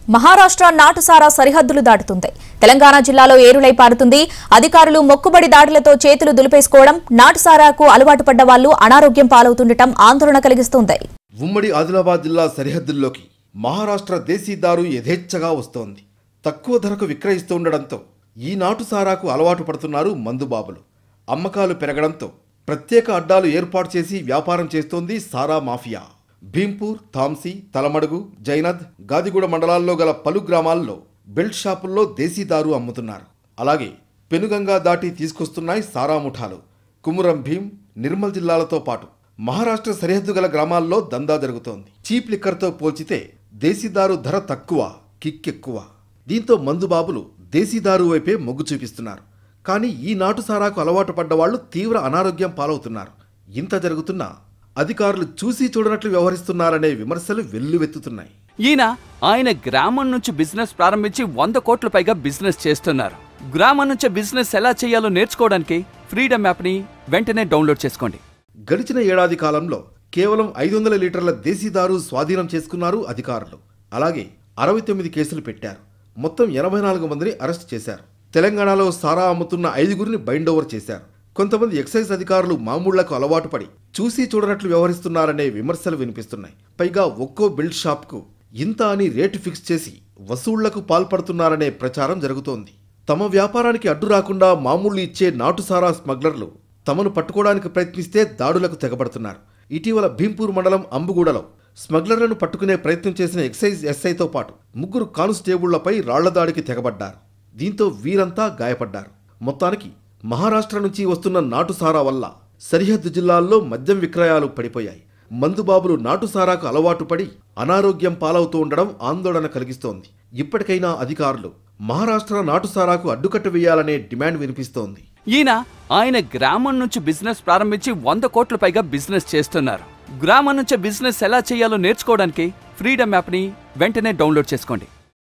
మహారాష్ట్ర నాటుసారా సరిహద్దులు దాటుతుంది తెలంగాణ జిల్లాలో ఏరులై పారుతుంది అధికారులు మొక్కుబడి దాడులతో చేతులు దులిపేసుకోవడం నాటుసారాకు అలవాటు పడ్డ వాళ్లు అనారోగ్యం పాలవుతుండటం ఆందోళన కలిగిస్తోంది ఉమ్మడి ఆదిలాబాద్ జిల్లా సరిహద్దుల్లోకి మహారాష్ట్ర దేశీ దారు యథేచ్ఛగా వస్తోంది తక్కువ ధరకు విక్రయిస్తుండడంతో ఈ నాటు సారాకు అలవాటు పడుతున్నారు మందుబాబులు అమ్మకాలు పెరగడంతో ప్రత్యేక అడ్డాలు ఏర్పాటు చేసి వ్యాపారం చేస్తోంది సారా మాఫియా భీంపూర్ థామ్సీ తలమడుగు జైనద్ గాదిగూడ మండలాల్లో గల పలు గ్రామాల్లో బెల్ట్ షాపుల్లో దేశీ దారు అమ్ముతున్నారు అలాగే పెనుగంగా దాటి తీసుకొస్తున్నాయి సారా ముఠాలు కుమురం భీం నిర్మల్ జిల్లాలతో పాటు మహారాష్ట్ర సరిహద్దు గల గ్రామాల్లో దందా జరుగుతోంది చీప్ లిక్కర్తో పోల్చితే దేశీదారు ధర తక్కువ కిక్ ఎక్కువ దీంతో మందుబాబులు దేశీదారు వైపే మొగ్గు చూపిస్తున్నారు కానీ ఈ నాటు సారాకు అలవాటు పడ్డ వాళ్ళు తీవ్ర అనారోగ్యం పాలవుతున్నారు ఇంత జరుగుతున్నా అధికారులు చూసి చూడనట్లు వ్యవహరిస్తున్నారనే విమర్శలు వెల్లువెత్తుతున్నాయి ఈయన ఆయన గ్రామం నుంచి బిజినెస్ ప్రారంభించి వంద కోట్ల పైగా బిజినెస్ చేస్తున్నారు గ్రామం నుంచి బిజినెస్ ఎలా చేయాలో నేర్చుకోవడానికి ఫ్రీడమ్ యాప్ని వెంటనే డౌన్లోడ్ చేసుకోండి గడిచిన ఏడాది కాలంలో కేవలం ఐదు వందల లీటర్ల దేశీదారు స్వాధీనం చేసుకున్నారు అధికారులు అలాగే అరవై తొమ్మిది కేసులు పెట్టారు మొత్తం ఎనభై నాలుగు మందిని అరెస్ట్ చేశారు తెలంగాణలో సారా అమ్ముతున్న ఐదుగురిని బైండ్ ఓవర్ చేశారు కొంతమంది ఎక్సైజ్ అధికారులు మామూళ్లకు అలవాటు పడి చూసి చూడనట్లు వ్యవహరిస్తున్నారనే విమర్శలు వినిపిస్తున్నాయి పైగా ఒక్కో బిల్డ్ షాప్కు ఇంత అని రేటు ఫిక్స్ చేసి వసూళ్లకు పాల్పడుతున్నారనే ప్రచారం జరుగుతోంది తమ వ్యాపారానికి అడ్డు రాకుండా మామూళ్లు ఇచ్చే నాటుసారా స్మగ్లర్లు తమను పట్టుకోవడానికి ప్రయత్నిస్తే దాడులకు తెగబడుతున్నారు ఇటీవల భీంపూర్ మండలం అంబుగూడలో స్మగ్లర్లను పట్టుకునే ప్రయత్నం చేసిన ఎక్సైజ్ ఎస్ఐతో పాటు ముగ్గురు కానిస్టేబుళ్లపై రాళ్ల దాడికి తెగబడ్డారు దీంతో వీరంతా గాయపడ్డారు మొత్తానికి మహారాష్ట్ర నుంచి వస్తున్న నాటుసారా వల్ల సరిహద్దు జిల్లాల్లో మద్యం విక్రయాలు పడిపోయాయి మందుబాబులు నాటుసారాకు అలవాటు పడి అనారోగ్యం పాలవుతూ ఉండడం ఆందోళన కలిగిస్తోంది ఇప్పటికైనా అధికారులు మహారాష్ట్ర నాటుసారాకు అడ్డుకట్ట వేయాలనే డిమాండ్ వినిపిస్తోంది ఈయన ఆయన గ్రామం నుంచి బిజినెస్ ప్రారంభించి వంద కోట్ల పైగా బిజినెస్ చేస్తున్నారు గ్రామం నుంచి బిజినెస్ ఎలా చేయాలో నేర్చుకోవడానికి ఫ్రీడమ్ యాప్ని వెంటనే డౌన్లోడ్ చేసుకోండి